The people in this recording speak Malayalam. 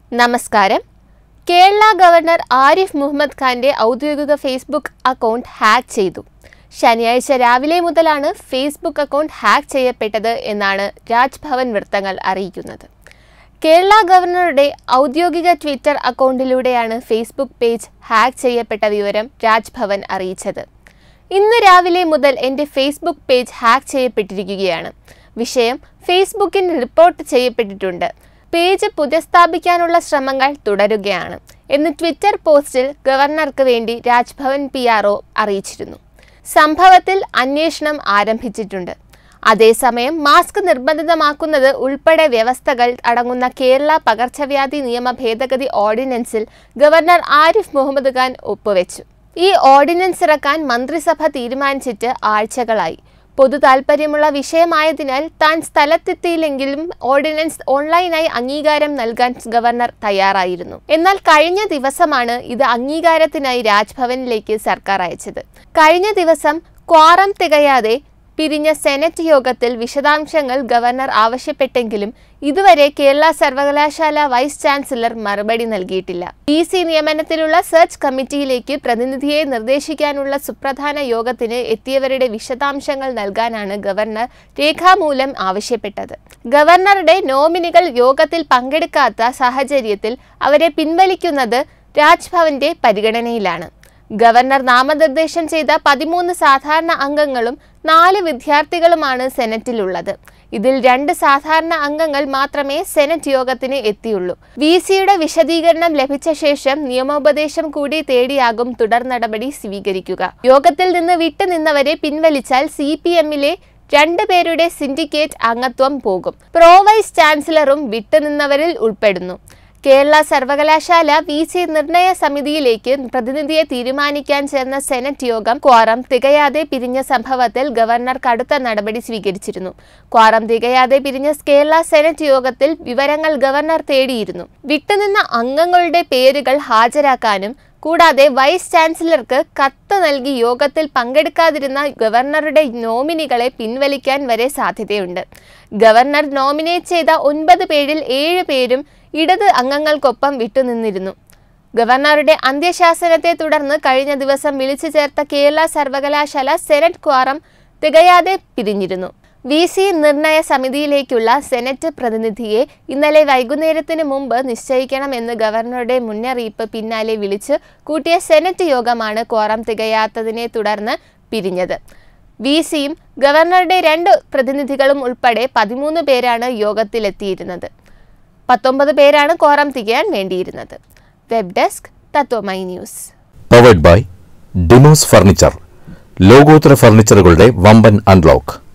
നമസ്കാരം കേരള ഗവർണർ ആരിഫ് മുഹമ്മദ് ഖാന്റെ ഔദ്യോഗിക ഫേസ്ബുക്ക് അക്കൗണ്ട് ഹാക്ക് ചെയ്തു ശനിയാഴ്ച രാവിലെ മുതലാണ് ഫേസ്ബുക്ക് അക്കൗണ്ട് ഹാക്ക് ചെയ്യപ്പെട്ടത് എന്നാണ് രാജ്ഭവൻ വൃത്തങ്ങൾ അറിയിക്കുന്നത് കേരള ഗവർണറുടെ ഔദ്യോഗിക ട്വിറ്റർ അക്കൗണ്ടിലൂടെയാണ് ഫേസ്ബുക്ക് പേജ് ഹാക്ക് ചെയ്യപ്പെട്ട വിവരം രാജ്ഭവൻ അറിയിച്ചത് ഇന്ന് രാവിലെ മുതൽ എൻ്റെ ഫേസ്ബുക്ക് പേജ് ഹാക്ക് ചെയ്യപ്പെട്ടിരിക്കുകയാണ് വിഷയം ഫേസ്ബുക്കിൽ റിപ്പോർട്ട് ചെയ്യപ്പെട്ടിട്ടുണ്ട് പേജ് പുനഃസ്ഥാപിക്കാനുള്ള ശ്രമങ്ങൾ തുടരുകയാണ് എന്ന് ട്വിറ്റർ പോസ്റ്റിൽ ഗവർണർക്ക് വേണ്ടി രാജ്ഭവൻ പി അറിയിച്ചിരുന്നു സംഭവത്തിൽ അന്വേഷണം ആരംഭിച്ചിട്ടുണ്ട് അതേസമയം മാസ്ക് നിർബന്ധിതമാക്കുന്നത് ഉൾപ്പെടെ വ്യവസ്ഥകൾ അടങ്ങുന്ന കേരള പകർച്ചവ്യാധി നിയമ ഭേദഗതി ഓർഡിനൻസിൽ ഗവർണർ ആരിഫ് മുഹമ്മദ് ഖാൻ ഒപ്പുവെച്ചു ഈ ഓർഡിനൻസ് ഇറക്കാൻ മന്ത്രിസഭ തീരുമാനിച്ചിട്ട് ആഴ്ചകളായി പൊതു താൽപ്പര്യമുള്ള വിഷയമായതിനാൽ താൻ സ്ഥലത്തെത്തിയില്ലെങ്കിലും ഓർഡിനൻസ് ഓൺലൈനായി അംഗീകാരം നൽകാൻ ഗവർണർ തയ്യാറായിരുന്നു എന്നാൽ കഴിഞ്ഞ ദിവസമാണ് ഇത് അംഗീകാരത്തിനായി രാജ്ഭവനിലേക്ക് സർക്കാർ അയച്ചത് കഴിഞ്ഞ ദിവസം ക്വാറം തികയാതെ പിരിഞ്ഞ സെനറ്റ് യോഗത്തിൽ വിശദാംശങ്ങൾ ഗവർണർ ആവശ്യപ്പെട്ടെങ്കിലും ഇതുവരെ കേരള സർവകലാശാല വൈസ് ചാൻസലർ മറുപടി നൽകിയിട്ടില്ല പി സി നിയമനത്തിലുള്ള സെർച്ച് കമ്മിറ്റിയിലേക്ക് പ്രതിനിധിയെ നിർദ്ദേശിക്കാനുള്ള സുപ്രധാന യോഗത്തിന് എത്തിയവരുടെ വിശദാംശങ്ങൾ നൽകാനാണ് ഗവർണർ രേഖാമൂലം ആവശ്യപ്പെട്ടത് ഗവർണറുടെ നോമിനികൾ യോഗത്തിൽ പങ്കെടുക്കാത്ത സാഹചര്യത്തിൽ അവരെ പിൻവലിക്കുന്നത് രാജ്ഭവന്റെ പരിഗണനയിലാണ് ഗവർണർ നാമനിർദ്ദേശം ചെയ്ത പതിമൂന്ന് സാധാരണ അംഗങ്ങളും നാല് വിദ്യാർത്ഥികളുമാണ് സെനറ്റിലുള്ളത് ഇതിൽ രണ്ട് സാധാരണ അംഗങ്ങൾ മാത്രമേ സെനറ്റ് യോഗത്തിന് എത്തിയുള്ളൂ വി സിയുടെ വിശദീകരണം ലഭിച്ച ശേഷം നിയമോപദേശം കൂടി തേടിയാകും തുടർ നടപടി സ്വീകരിക്കുക യോഗത്തിൽ നിന്ന് വിട്ടുനിന്നവരെ പിൻവലിച്ചാൽ സി പി എമ്മിലെ രണ്ട് പേരുടെ സിൻഡിക്കേറ്റ് അംഗത്വം പോകും പ്രോ വൈസ് ചാൻസലറും വിട്ടുനിന്നവരിൽ ഉൾപ്പെടുന്നു കേരള സർവകലാശാല വി സി നിർണയ സമിതിയിലേക്ക് പ്രതിനിധിയെ തീരുമാനിക്കാൻ ചേർന്ന സെനറ്റ് യോഗം ക്വാറം തികയാതെ പിരിഞ്ഞ സംഭവത്തിൽ ഗവർണർ കടുത്ത നടപടി സ്വീകരിച്ചിരുന്നു ക്വാറം തികയാതെ പിരിഞ്ഞ കേരള സെനറ്റ് യോഗത്തിൽ വിവരങ്ങൾ ഗവർണർ തേടിയിരുന്നു വിട്ടുനിന്ന അംഗങ്ങളുടെ പേരുകൾ ഹാജരാക്കാനും കൂടാതെ വൈസ് ചാൻസലർക്ക് കത്ത് നൽകി യോഗത്തിൽ പങ്കെടുക്കാതിരുന്ന ഗവർണറുടെ നോമിനികളെ പിൻവലിക്കാൻ വരെ സാധ്യതയുണ്ട് ഗവർണർ നോമിനേറ്റ് ചെയ്ത ഒൻപത് പേരിൽ ഏഴ് പേരും ഇടത് അംഗങ്ങൾക്കൊപ്പം വിട്ടുനിന്നിരുന്നു ഗവർണറുടെ അന്ത്യശാസനത്തെ തുടർന്ന് കഴിഞ്ഞ ദിവസം വിളിച്ചു ചേർത്ത കേരള സർവകലാശാല സെനറ്റ് ക്വാറം തികയാതെ പിരിഞ്ഞിരുന്നു വി സി നിർണയ സമിതിയിലേക്കുള്ള സെനറ്റ് പ്രതിനിധിയെ ഇന്നലെ വൈകുന്നേരത്തിന് മുമ്പ് നിശ്ചയിക്കണമെന്ന് ഗവർണറുടെ മുന്നറിയിപ്പ് പിന്നാലെ വിളിച്ച് കൂട്ടിയ സെനറ്റ് യോഗമാണ് ക്വാറം തികയാത്തതിനെ തുടർന്ന് പിരിഞ്ഞത് വി സിയും ഗവർണറുടെ രണ്ട് പ്രതിനിധികളും ഉൾപ്പെടെ പതിമൂന്ന് പേരാണ് യോഗത്തിലെത്തിയിരുന്നത് പത്തൊമ്പത് പേരാണ് കോറം തികയാൻ വേണ്ടിയിരുന്നത് web desk Tatwamayi news powered by Dimos furniture ലോകോത്തര ഫർണിച്ചറുകളുടെ വമ്പൻ അൺലോക്ക്